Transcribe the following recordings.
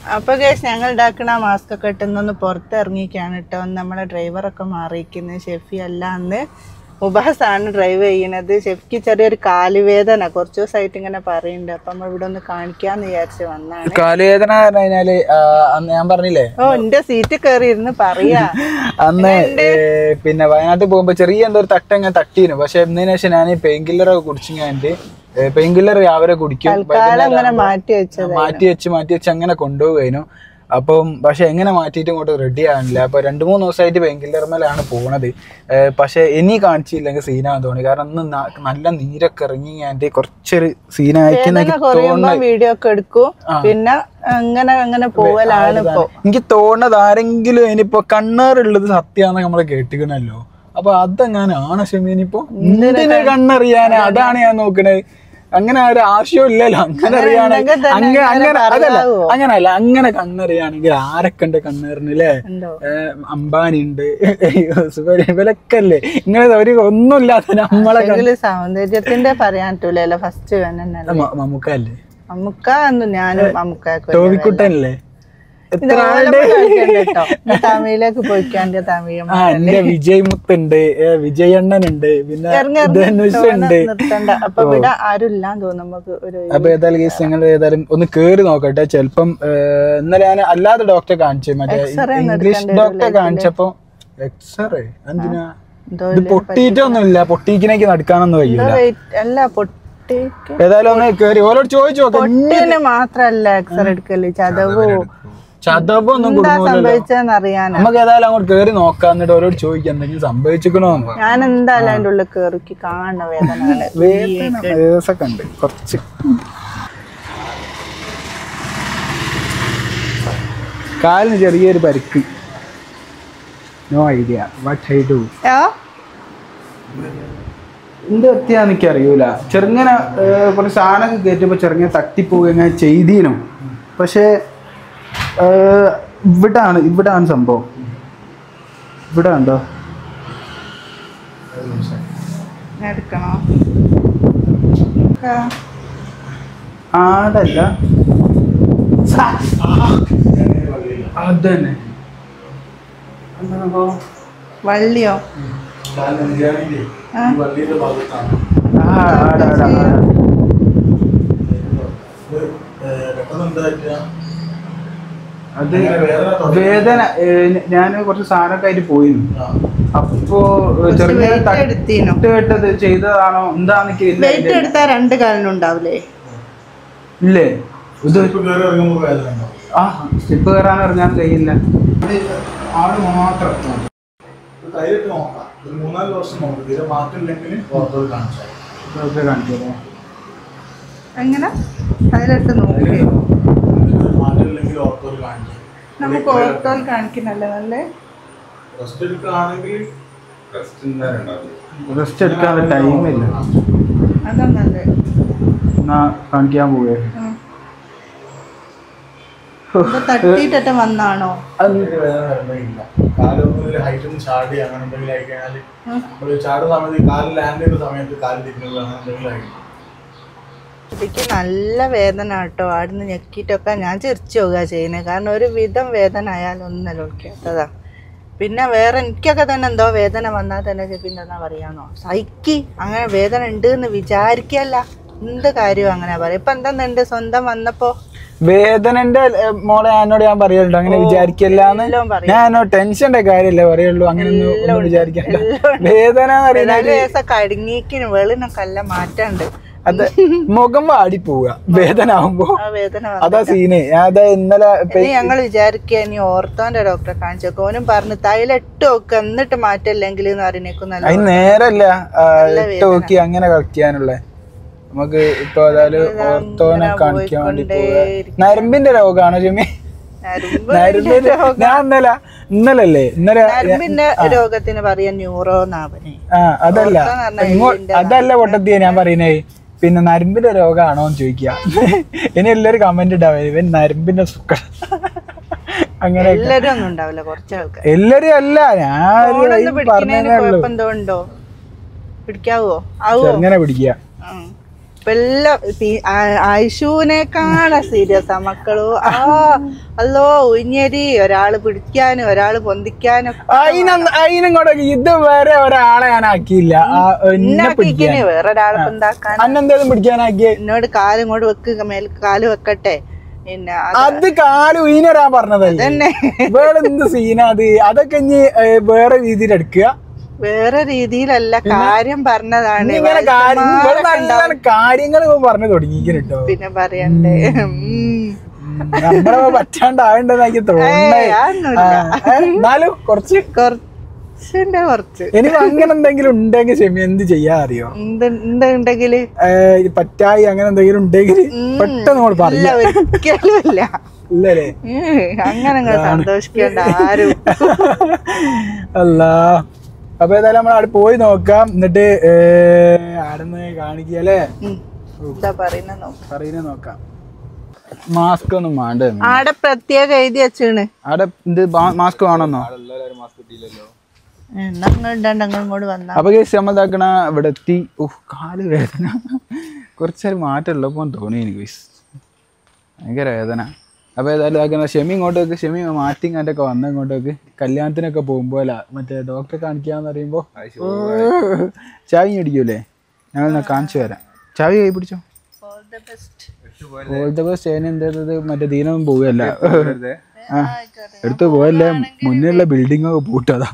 അപ്പൊ കേസ് ഞങ്ങൾ ഉണ്ടാക്കണ മാസ്ക് ഒക്കെ ഇട്ടുന്നൊന്ന് പുറത്തിറങ്ങിക്കാണ് കേട്ടോ നമ്മളെ ഡ്രൈവറൊക്കെ മാറിയിരിക്കുന്നത് ഷെഫി അല്ല അന്ന് മുബാസാണ് ഡ്രൈവ് ചെയ്യണത് ഷെഫിക്ക് ചെറിയൊരു കാലുവേദന കുറച്ച് ദിവസമായിട്ട് ഇങ്ങനെ പറയുന്നുണ്ട് അപ്പൊ നമ്മൾ ഇവിടെ ഒന്ന് കാണിക്കാന്ന് വിചാരിച്ച് വന്നാണ് കാലുവേദന പറഞ്ഞു കഴിഞ്ഞാല് ആ, അന്ന് ഞാൻ പറഞ്ഞില്ലേ ഓ എന്റെ സീറ്റ് കയറി ഇരുന്ന് പറയാ അന്ന് ഏ, പിന്നെ വയനാട്ടിൽ പോകുമ്പോ ചെറിയ എന്തോ ഒരു തട്ടങ്ങ് തട്ടീനു പക്ഷെ എന്നതിന് ശേഷം ഞാൻ പെയിൻ കില്ലറൊക്കെ കുടിച്ചു കഴിഞ്ഞിട്ട് പെയിൻ കില്ലർ രാവിലെ കുടിക്കും കാലം അങ്ങനെ മാറ്റി വെച്ചത് മാറ്റി വെച്ച് മാറ്റി വെച്ച് അങ്ങനെ കൊണ്ടുപോകുന്നു അപ്പം പക്ഷെ എങ്ങനെ മാറ്റിയിട്ട് ഇങ്ങോട്ട് റെഡി ആവുന്നില്ല അപ്പൊ രണ്ടു മൂന്ന് ദിവസമായിട്ട് പെയിൻ കില്ലർമേലാണ് പോണത് ഏഹ് പക്ഷെ ഇനി കാണിച്ചില്ലെങ്കിൽ സീനാന്ന് തോന്നി കാരണം അന്ന് ന- നല്ല നീരൊക്കെ ഇറങ്ങി ഞാൻ കുറച്ചൊരു സീനായിരിക്കുന്ന വേദന കുറയുമ്പോ വീഡിയോ ഒക്കെ എടുക്കും പിന്നെ അങ്ങനെ അങ്ങനെ പോവലാണ് ഇപ്പൊ എനിക്ക് തോന്നുന്നത് ആരെങ്കിലും ഇനിയിപ്പോ കണ്ണേറുള്ളത് സത്യാന്ന് നമ്മള് കേട്ടിക്കണല്ലോ അപ്പൊ അതെങ്ങാനാണ് ഷമീനിപ്പോ എന്തിനു കണ്ണറിയാനാ അതാണ് ഞാൻ നോക്കണേ അങ്ങനെ ഒരു ആവശ്യമില്ലല്ലോ അങ്ങനെ അറിയാണെങ്കിൽ ഉണ്ടെങ്കിൽ തന്നെ അങ്ങനെ അങ്ങനെ അങ്ങനെ അതല്ല പറയാവോ? അങ്ങനല്ല അങ്ങനെ കണ്ണറിയാണെങ്കിൽ ആരൊക്കെ ഉണ്ട് കണ്ണേറിനില്ലേ എന്തോ അംബാനി ഉണ്ട് ഇവരൊക്കെ അല്ലേ ഇങ്ങനെ ഒരു ഒന്നുമില്ലാത്ത നമ്മളെ എങ്കില് സൗന്ദര്യത്തിന്റെ പറയാൻ പറ്റൂലല്ലോ ഫസ്റ്റ് വേനല്ലേ മ- മമ്മൂക്കല്ലേ അമുക്ക എന്ന് ഞാനും അമുക്കൊക്കെ ടോവിക്കുട്ടനല്ലേ എത്ര ആളുടെ കേട്ടോ തമിഴിലേക്ക് പോയിക്കാണ്ട് തമിഴ് ആ എന്റെ വിജയ് മുത്തുണ്ട് ഏ, വിജയ് അണ്ണനുണ്ട് പിന്നെ ഇറങ്ങി ധനുഷ് ഉണ്ട് നിർത്തണ്ട അപ്പൊ ഇവിടെ ആരും ഇല്ലാന്ന് തോന്നുന്നു നമുക്ക് ഒരു അപ്പൊ ഏതായാലും കേസ് ഞങ്ങൾ ഏതായാലും ഒന്ന് കേറി നോക്കട്ടെ ചിലപ്പം ഏ, ഇന്നലെ ഞാൻ അല്ലാതെ ഡോക്ടറെ കാണിച്ചു മറ്റേ X-ray ഒന്ന് ഇംഗ്ലീഷ് എടുക്കേണ്ടി ഡോക്ടറെ കാണിച്ചപ്പോ എക്സ്റേ എന്തിനാ എന്തോ ഇത് പൊട്ടിയിട്ടൊന്നുമില്ല പൊട്ടിക്കിനേക്ക് നടക്കാനൊന്നും കഴിയൂല വെയിറ്റ് അല്ല പൊട്ടിക്ക് ഏതായാലും ഒന്ന് കേറി ഓരോട് ചോദിച്ചു നോക്കാം പൊട്ടിന് മാത്രല്ല എക്സർ എടുക്കല് ചതവോ ചതവൊന്നും എന്താ കൊടുക്കുന്നില്ല സംഭവിച്ചതെന്ന് അറിയാനാ നമുക്ക് ഏതായാലും അങ്ങോട്ട് കേറി നോക്കാം എന്നിട്ട് ഓരോട് ചോദിക്കാം എന്തെങ്കിലും സംഭവിച്ചിക്കണോന്ന് ഞാൻ എന്തായാലും അതിന്റെ ഉള്ളിൽ കേറിക്ക് കാണണ വേദന വേദന ദിവസമൊക്കെ ഉണ്ട് കുറച്ച് കാലിന് ചെറിയൊരു പരിക്ക് no idea what I do എന്ത് പറ്റിയാന്ന് എനിക്ക് അറിയൂല ചെറുങ്ങനെ ഏഹ്, കുറച്ച് സാധനമൊക്കെ കയറ്റുമ്പോൾ ചെറുങ്ങനെ തട്ടിപ്പോവുക ഇങ്ങനെ ചെയ്തീനു പക്ഷേ ഏഹ്, ഇവിടാണ് ഇവിടാണ് സംഭവം ഇവിടെ ഉണ്ടോ എടുക്കണോ ആടല്ല അതന്നെ വള്ളിയോ ആ. ആ ആടാ ആടാ ആടാ അത് വേദന ഞാൻ കുറച്ച് സാധനമൊക്കെ ആയിട്ട് പോയിരുന്നു അപ്പോ ചെറുങ്ങനെ weight എടുത്തീനോ? തട്ട് കേട്ടത് ചെയ്തതാണോ എന്താന്ന് എനിക്ക് ഇല്ല വെയിറ്റ് എടുത്താൽ രണ്ട് കാലിനും ഉണ്ടാവില്ലേ ഇല്ലേ ഇത് ആ സ്റ്റെപ്പ് കയറാൻ അറിഞ്ഞാൽ കഴിയില്ല ആള് മാത്രം ധൈര്യമായിട്ട് നോക്കാം ഒരു മൂന്നാല് ദിവസം നോക്കാം തീരെ മാറ്റമില്ലെങ്കിൽ പുറത്തോട്ട് കാണിച്ചാൽ ഇതൊക്കെ കാണിച്ചോ എങ്ങനെ അതിലിട്ട് നോക്കി മാറ്റമില്ലെങ്കിൽ ഓർത്തോട്ട് കാണിക്കാം നമുക്ക് ഓർത്തോൽ കാണിക്കണല്ലേ നല്ലേ റെസ്റ്റ് എടുക്കുകയാണെങ്കിൽ റെസ്റ്റ് എടുക്കാനുള്ള ടൈമില്ല അതാ നല്ലേ എന്നാ കാണിക്കാൻ പോവേ ഇത് തട്ടിയിട്ടൊക്കെ വന്നാണോ വേദന വരുന്നില്ല കാലൊന്നും ഹൈറ്റ് ഒന്ന് ചാടി അങ്ങനെ എന്തെങ്കിലും ആയി കഴിഞ്ഞാൽ നമ്മൾ ചാടുന്ന സമയത്ത് കാല് ലാൻഡ് ചെയ്യുന്ന സമയത്ത് കാല് തിരിഞ്ഞുള്ള അങ്ങനെ എന്തെങ്കിലും ആയിരിക്കും എനിക്ക് നല്ല വേദന കേട്ടോ ആടുന്ന് ഞെക്കിയിട്ടൊക്കെ ഞാൻ ചിരിച്ചു പോകുക ചെയ്യുന്നത് കാരണം ഒരു വിധം വേദന ആയാലൊന്നല്ല ഒളിക്കാത്തതാ പിന്നെ വേറെ എനിക്കൊക്കെ തന്നെ എന്തോ വേദന വന്നാൽ തന്നെ പിന്നെ എന്താ പറയാന്നോ സഹിക്ക് അങ്ങനെ വേദന ഉണ്ട് എന്ന് വിചാരിക്കല്ല എന്ത് കാര്യവും അങ്ങനെ പറയാം ഇപ്പൊ എന്താ സ്വന്തം വന്നപ്പോ വേദനന്റെ ഏ, മോളെ എന്നോട് ഞാൻ പറയുള്ളൂ അങ്ങനെ വിചാരിക്കല്ലാന്ന് എല്ലാം പറയും. ഞാൻ ടെൻഷന്റെ കാര്യല്ലേ പറയുള്ളൂ അങ്ങനെ ഒന്നും ഒന്നും വിചാരിക്കണ്ട വേദന എന്ന് പറയുന്നത് ഏതായാലും ദിവസം കടുങ്ങിക്കിന് വെളിനൊക്കെ എല്ലാം മാറ്റാണ്ട് അത് മുഖം വാടി പോവുക വേദന ആവുമ്പോ ആ വേദന വന്നു. അതാ സീന് ഞാൻ അതാ ഇന്നലെ പെ- ഇനി ഞങ്ങൾ വിചാരിക്കുക ഇനി ഓർത്തോന്റെ ഡോക്ടറെ കാണിച്ചോക്കെ ഓനും പറഞ്ഞു തൈലിട്ട് നോക്ക് എന്നിട്ട് മാറ്റില്ലെങ്കിൽ എന്ന് പറയുന്നേക്കും നല്ല അതിന് നേരല്ല ആ, ഇട്ട് നോക്കി അങ്ങനെ കളിക്കാനുള്ള നമുക്ക് ഇപ്പൊ ഏതായാലും ഓർത്തോനെ കാണിക്കാൻ വേണ്ടി പോവുക നരമ്പിന്റെ രോഗാണോ ചെമ്മി നരമ്പ് നരമ്പിന്റെ ഞാൻ ഇന്നലെ ഇന്നലല്ലേ ഇന്നലെ നരമ്പിന്റെ രോഗത്തിന് പറയാൻ ന്യൂറോ എന്നാവനെ ആ അതല്ല ഓർത്തോന്ന് പറഞ്ഞാ ഇങ്ങോ- എല്ലിന്റെ അതല്ല പൊട്ടത്തിയ ഞാൻ പറയുന്നേ പിന്നെ നരമ്പിന്റെ രോഗമാണോ എന്ന് ചോദിക്കുക ഇനി എല്ലാവരും കമന്റ് ഇടാവേ ഇവൻ നരമ്പിന്റെ സുഖ അങ്ങനെ എല്ലാരും ഒന്നും ഉണ്ടാവില്ല കുറച്ച് ആൾക്കാർ എല്ലാരും അല്ല ഞാൻ ഫോണൊന്ന് പിടിക്കുന്നതിന് പറഞ്ഞേ ഉള്ളൂ കുഴപ്പം എന്തോ ഉണ്ടോ പിടിക്കാവോ ആവോ ചെറുങ്ങനെ പിടിക്കുക ഉം. ഇപ്പൊ എല്ലാം പി- ആ- ആയിഷുവിനേക്കാളെ സീരിയസ് ആ മക്കളു ആ അല്ലോ ഉഞ്ഞരി ഒരാള് പിടിക്കാനും ഒരാള് പൊന്തിക്കാനും അതിനങ്ങോട്ടൊക്കെ ഇതുവരെ ഒരാളെ ഞാൻ ആക്കിയില്ല ആ, എന്നെ പിടിക്കാൻ ഉണ്ടാക്കിക്കിന് വേറെ ഒരാളെ പൊന്താക്കാൻ അന്നെന്തേലും പിടിക്കാനാക്കിയേ എന്നോട് കാലും ഇങ്ങോട്ട് വെക്ക് മേൽ കാല് വെക്കട്ടെ പിന്നെ അത് അത് കാല് ഉയിനരാൻ പറഞ്ഞതല്ലേ തന്നെ വേറെ എന്ത് സീനാ അത് അതൊക്കെ ഇനി ഏ, വേറെ രീതിയിൽ എടുക്കുക വേറെ രീതിയിലല്ല കാര്യം പറഞ്ഞതാണ് ഇങ്ങനെ കാര്യം ഇവിടെ വയസ്സന്മാരൊക്കെ നല്ല കാര്യങ്ങൾ പറഞ്ഞു തുടങ്ങിയിരിക്കുന്നു കേട്ടോ പിന്നെ പറയണ്ടേ ഉം. നമ്മളെ പറ്റാണ്ടാവണ്ടെന്ന് എനിക്ക് തോന്നേ ഏയ്, അതൊന്നുമില്ല. ആ, ഏ, എന്നാലും കുറച്ച് കുറച്ചുണ്ട് കുറച്ച് ഇനിയിപ്പോ അങ്ങനെ എന്തെങ്കിലും ഉണ്ടെങ്കിൽ ക്ഷമി എന്ത് ചെയ്യാ അറിയോ എന്ത് എന്തുണ്ടെങ്കില് ഏ, ഈ പറ്റായി അങ്ങനെ എന്തെങ്കിലും ഉണ്ടെങ്കിൽ പെട്ടെന്ന് നമ്മൾ ഇല്ല പറയാം ഒരിക്കലും ഇല്ല ഇല്ലല്ലേ ഉം, അങ്ങനെ അങ്ങ് സന്തോഷിക്കേണ്ട ആരും അല്ല അപ്പൊ ഏതായാലും നമ്മൾ അവിടെ പോയി നോക്കാം എന്നിട്ട് ഏ, ആടെന്ന് കാണിക്കല്ലേ ഉം. എന്താ പറയുന്ന നോക്കാം പറയുന്നത് നോക്കാം മാസ്ക് ഒന്നും വേണ്ട ആടെ പ്രത്യേകം എഴുതി വെച്ചാണ് അവിടെ ഇത് മാസ്ക് വേണമെന്നോ ഞങ്ങൾ ഇണ്ടാണ്ട് ഞങ്ങൾ ഇങ്ങോട്ട് വന്നാ അപ്പൊ കേസ് നമ്മളിതാക്കണ ഇവിടെ എത്തി ഓഹ് കാല് വേദന കുറച്ചൊരു മാറ്റമുള്ളപ്പോൾ തോന്നി എനിക്ക് guys. ഭയങ്കര വേദന അപ്പൊ ഏതായാലും ആക്കണ ഷെമി ഇങ്ങോട്ടേക്ക് ഷെമി മാറ്റി ഒക്കെ വന്ന ഇങ്ങോട്ടേക്ക് കല്യാണത്തിനൊക്കെ പോകുമ്പോല മറ്റേ ഡോക്ടറെ കാണിക്കാന്ന് പറയുമ്പോ ചാവി അടിക്കൂലേ ഞങ്ങൾ കാണിച്ചു തരാം ചാവി കൈ പിടിച്ചോ ഓൾ ദ ബെസ്റ്റ് അതിന് എന്തേത് മറ്റേ ദീനൊന്നും പോവുകയല്ല ആ എടുത്തു പോയല്ലേ മുന്നിലുള്ള ബിൽഡിംഗ് ഒക്കെ പൂട്ടതാ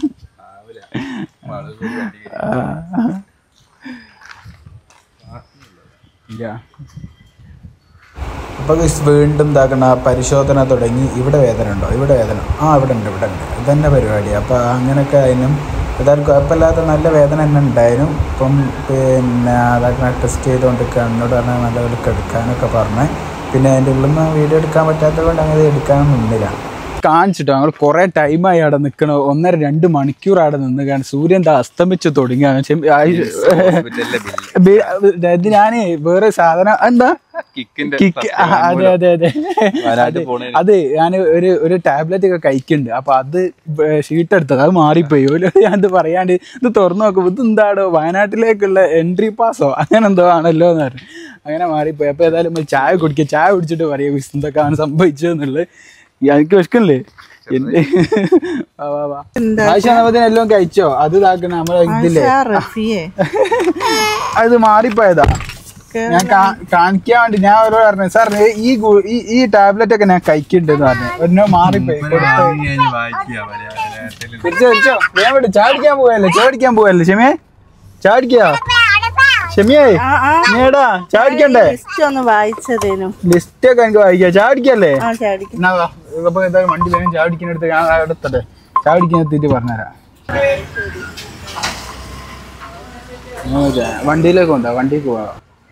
അപ്പോൾ വീണ്ടും ഇതാക്കണ പരിശോധന തുടങ്ങി ഇവിടെ വേദന ഉണ്ടോ ഇവിടെ വേദന ആ ഇവിടെ ഉണ്ട് ഇവിടെ ഉണ്ട് ഇതന്നെ പരിപാടി അപ്പോൾ അങ്ങനെയൊക്കെ അതിനും ഏതായാലും കുഴപ്പമില്ലാത്ത നല്ല വേദന തന്നെ ഉണ്ടായിരുന്നു ഇപ്പം പിന്നെ അതാക്കണ ടെസ്റ്റ് ചെയ്തുകൊണ്ടിരിക്കുക എന്നോട് പറഞ്ഞാൽ നല്ലപോലെ എടുക്കാനൊക്കെ പറഞ്ഞ് പിന്നെ അതിൻ്റെ ഉള്ളിൽ നിന്ന് വീഡിയോ എടുക്കാൻ പറ്റാത്തത് കൊണ്ട് അങ്ങനെ എടുക്കാനൊന്നും നിന്നില്ല കാണിച്ചിട്ടോ ഞങ്ങൾ കുറേ ടൈമായി അവിടെ നിൽക്കണ ഒന്നര രണ്ട് മണിക്കൂർ അവിടെ നിന്ന് കാരണം സൂര്യൻ ദാ അസ്തമിച്ച് തുടങ്ങിയാണ് ചെം- ആയി- ബി- ഇത് ഞാനേ വേറെ സാധനം എന്താ കിക്ക് ആ, അതെ അതെ അതെ അത് അത് ഞാൻ ഒരു ഒരു ടാബ്ലറ്റ് ഒക്കെ കഴിക്കുന്നുണ്ട് അപ്പൊ അത് ഷീട്ട് എടുത്തത് അത് മാറിപ്പോയി ഓല് ഞാൻ ഇത് പറയാണ്ട് ഇത് തുറന്നു നോക്കും ഇത് എന്താടോ വയനാട്ടിലേക്കുള്ള എൻട്രി പാസോ അങ്ങനെ എന്തോ ആണല്ലോ എന്ന് പറഞ്ഞു അങ്ങനെ മാറിപ്പോയി അപ്പൊ ഏതായാലും നമ്മൾ ചായ കുടിക്കുക ചായ കുടിച്ചിട്ട് പറയാം എന്തൊക്കെയാണ് സംഭവിച്ചതെന്നുള്ളത് എനിക്ക് വിശക്കല്ലേ വാ വാ വാ ആവശ്യം എല്ലാം കഴിച്ചോ അത് ഇതാക്കണം നമ്മളെ ഇതില്ലേ ആ റഫിയെ അത് മാറിപ്പോയതാ ഞാൻ കാ- കാണിക്കാൻ വേണ്ടി ഞാൻ അവരോട് പറഞ്ഞു സാർ ഈ ഗു- ഈ ഈ ടാബ്ലറ്റ് ഒക്കെ ഞാൻ കഴിക്കുന്നുണ്ടെന്ന് പറഞ്ഞു ഒന്നോ മാറിപ്പോയി കൊടുത്ത് തിരിച്ചോ തിരിച്ചോ ഞാൻ വിട്ടു ചാടിക്കാൻ പോയല്ലേ ചാടിക്കാൻ പോയല്ലേ ഷെമിയെ ചാടിക്കാ ഷെമിയേ നീടാ ചാടിക്കണ്ടേ ലിസ്റ്റ് ഒന്ന് വായിച്ചതേനു ലിസ്റ്റ് ഒക്കെ എനിക്ക് വായിക്കാം ചാടിക്കല്ലേ ആ ചാടിക്കും എന്നാ വാ. അപ്പൊ എന്തായാലും വണ്ടി വേഗം ചാടിക്കുന്നിടത്ത് ഞാൻ എടുത്തട്ടെ ചാടിക്കുന്നെത്തിയിട്ട് പറഞ്ഞുതരാം ഓക്കേ. വണ്ടിയിലേക്ക് കൊണ്ടാ വണ്ടിക്ക് പോവാ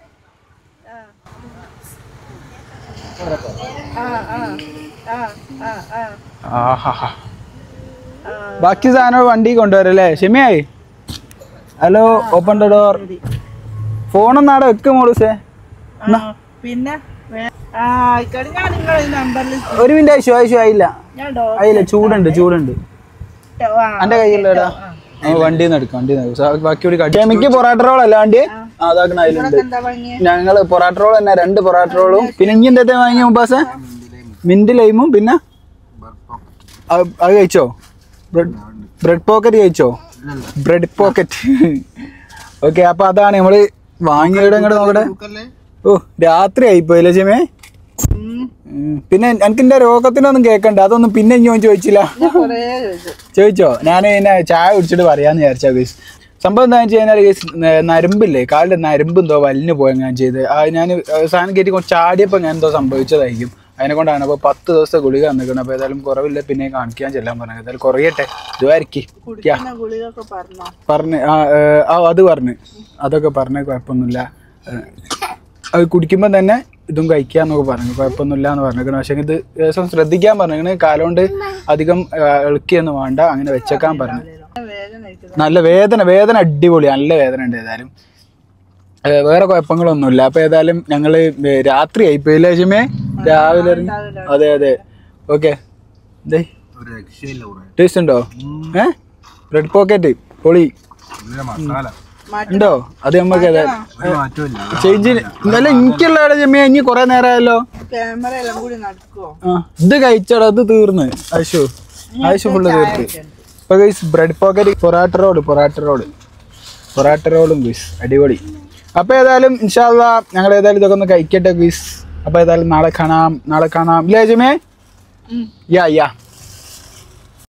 ആഹാ ബാക്കി സാധനം വണ്ടി കൊണ്ടുവരല്ലേ ഷെമിയായി ഹലോ ഓപ്പൺ ദ ഡോർ ഫോണൊന്നും അവിടെ വെക്ക് മോളൂസേ ആ, പിന്നെ വേ- ആ ആയിക്കോട്ടെ ഞാൻ നിങ്ങളെ നമ്പറിൽ ഒരു മിനിറ്റ് ആയിശോ ആയിശോ ആയില്ല ഞാൻ ഡോ ആയില്ല ചൂടുണ്ട് ചൂടുണ്ട് ആ, എന്റെ കയ്യിലടാ വണ്ടിയിൽ നിന്ന് എടുക്കാം വണ്ടിയിൽ നിന്ന് ബാക്കി കൂടി കാട്ടി ഷെമിക്ക് പൊറാട്ട റോൾ അല്ല വണ്ടി ആ അതാക്കണ അതിലുണ്ട് എന്താ ഭംഗി ഞങ്ങള് പൊറാട്ട റോൾ തന്നെ രണ്ട് പൊറാട്ട റോളും പിന്നെ ഇനി എന്താ വാങ്ങിയ മുമ്പാസെ മിന്റ് ലൈമും പിന്നെ അത് അത് കഴിച്ചോ ബ്രെഡ് ബ്രെഡ് പോക്കറ്റ് കഴിച്ചോ ബ്രെഡ് പോക്കറ്റ് ഓക്കെ അപ്പൊ അതാണ് നമ്മള് വാങ്ങിയുടെ അങ്ങോട്ട് നോക്കട്ടെ ഓ രാത്രി ആയിപ്പോയില്ലേ ചെമേ ഉം. ഉം. പിന്നെ എനിക്ക് എന്റെ രോഗത്തിനൊന്നും കേക്കണ്ട അതൊന്നും പിന്നെ ഞാൻ ചോദിച്ചില്ല ഞാൻ കൊറേ ചോദിച്ചു ചോദിച്ചോ ഞാൻ പിന്നെ ചായ കുടിച്ചിട്ട് പറയാന്ന് വിചാരിച്ചാ ഗൈസ് സംഭവം എന്താ വെച്ച് കഴിഞ്ഞാൽ ഗൈസ് നരമ്പില്ലേ കാലിന്റെ നരമ്പ് എന്തോ വലിഞ്ഞു പോയ ഞാൻ ചെയ്ത് ഞാൻ സാധനം കയറ്റി കുറച്ച് ചാടിയപ്പോൾ ഞാൻ എന്തോ സംഭവിച്ചതായിരിക്കും അതിനെ കൊണ്ടാണ് അപ്പോൾ പത്ത് ദിവസത്തെ ഗുളിക തന്നിക്കണം അപ്പോൾ ഏതായാലും കുറവില്ല പിന്നെ കാണിക്കാൻ ചെല്ലാൻ പറഞ്ഞു ഏതായാലും കുറയട്ടെ ഇതുവായിരിക്കും കുടിക്കുന്ന ഗുളികൊക്കെ പറഞ്ഞോ പറഞ്ഞ് ആ ഏ, ആ അത് പറഞ്ഞ് അതൊക്കെ പറഞ്ഞ കുഴപ്പമൊന്നുമില്ല ഏ, അത് കുടിക്കുമ്പോൾ തന്നെ ഇതും കഴിക്കാന്നൊക്കെ പറഞ്ഞു കുഴപ്പമൊന്നുമില്ല എന്ന് പറഞ്ഞേക്കണം പക്ഷേ ഇത് ദിവസം ശ്രദ്ധിക്കാൻ പറഞ്ഞേക്കണ് കാലുകൊണ്ട് അധികം ഏ, ഇളക്കിയൊന്നും വേണ്ട അങ്ങനെ വെച്ചേക്കാൻ പറഞ്ഞു വേദന എടുക്കുന്നു. നല്ല വേദന വേദന അടിപൊളി നല്ല വേദന ഉണ്ട് ഏതായാലും ഏ, വേറെ കുഴപ്പങ്ങളൊന്നുമില്ല അപ്പൊ ഏതായാലും ഞങ്ങള് ഏ, രാത്രി ആയിപ്പോയില്ലേ ലക്ഷ്മേ രാവിലെ ഇറങ്ങി അതെ അതെ ഓക്കെ ഒരു രക്ഷയില്ല ഇവിടെ ടേസ്റ്റ് ഉണ്ടോ ഏ ബ്രെഡ് പോക്കറ്റ് പൊളി മസാല ഉണ്ടോ അത് നമുക്ക് മാറ്റമില്ല ചേഞ്ച് അല്ല എനിക്കുള്ള ജമ്മിയ ഇനി കൊറേ നേരമായല്ലോ ക്യാമറ എല്ലാം കൂടി നടക്കുവോ ആ ഇത് കഴിച്ചടാ അത് തീർന്ന് ആശു ആശു ഫുള്ള് തീർത്ത് ഇപ്പൊ guys bread pocket parotta road parotta road parotta റോഡും ഗൈസ് അടിപൊളി അപ്പൊ ഏതായാലും ഇൻഷാല്ല ഞങ്ങൾ ഏതായാലും ഇതൊക്കെ ഒന്ന് കഴിക്കട്ടെ ഗൈസ് അപ്പൊ ഏതായാലും നാളെ കാണാം നാളെ കാണാം ഇല്ലേ ജമേ യാ യാ